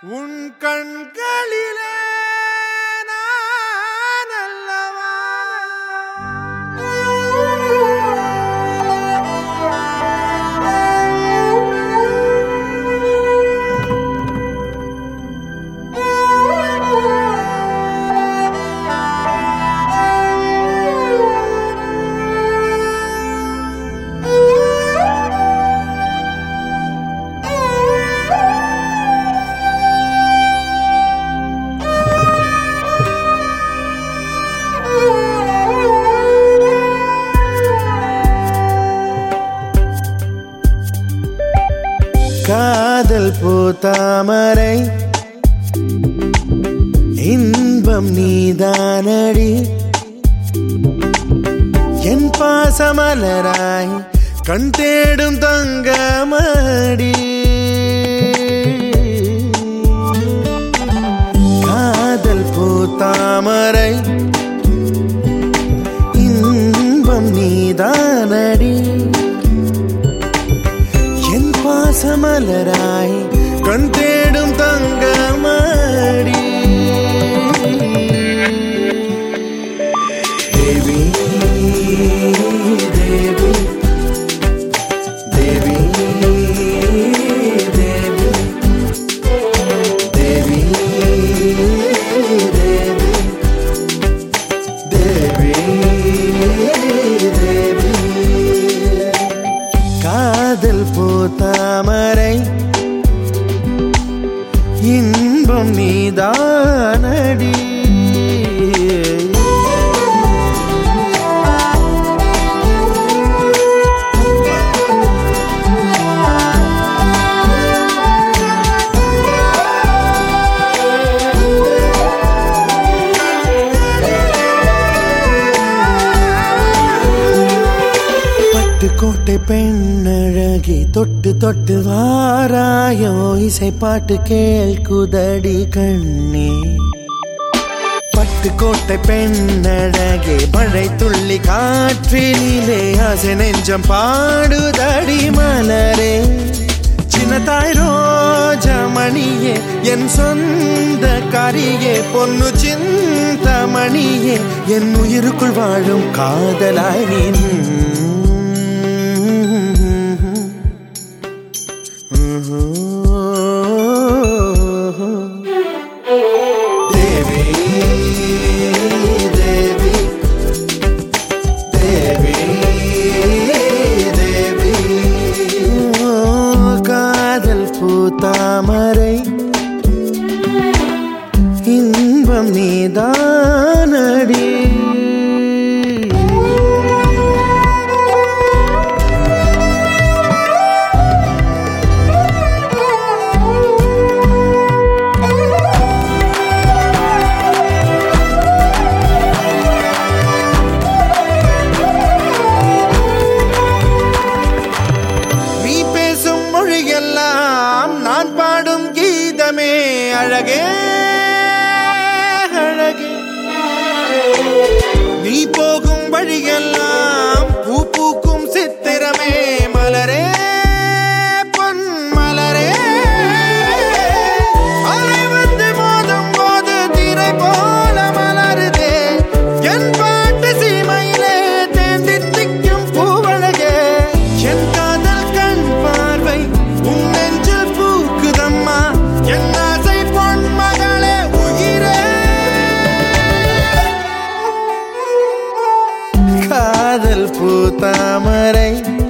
உன் கண்களிலே நான் அல்லவா காதல் பூத்தாமரை இன்பம் நீதானடி என் பாசமலராய் கண் தேடும் தங்கமடி காதல் பூத்தாமரை இன்பம் நீதானடி என் பாசமலராய் கண் தேடும் தங்கமடி தேவி தேவி தேவி தேவி தேவி தேவி தேவி தேவி காதல் பூத்தாமரை இன்பம் நீதானடி பட்டுக்கோட்டை பெண்ணழகி தொட்டு தொட்டு வாராயோ இசை பாட்டு கேள்குதடி கண்ணே பட்டுக்கோட்டை பெண்ணழகே மழை துள்ளி காற்றினிலே ஆசை நெஞ்சம் பாடுதடி மலரே சின்னதாய் ரோஜமணியே என் சொந்த கரியே பொன்னு சிந்தமணியே என் உயிருக்குள் வாழும் காதலாய் நின் தேவி தேவி தேவி தேவி ஓ, காதல் பூத்தாமரை இன்பம் நீதானடி நீ பேசும் மொழியெல்லாம் நான் பாடும் கீதமே அழகே அழகே நீ போகும் வழியெல்லாம் பூ பூக்கும் சித்திரமே மலரே பொன் மலரே அலை வந்து மோதும் போது திரை போல மலருதே என் பாட்டு சீமையிலே தேந்தி திக்கும் பூவழகே என் காதல் கண் பார்வை உன் நெஞ்சில் பூக்குதம்மா என் ஆசை பொன் மகளே உயிரே காதல் பூத்தாமரை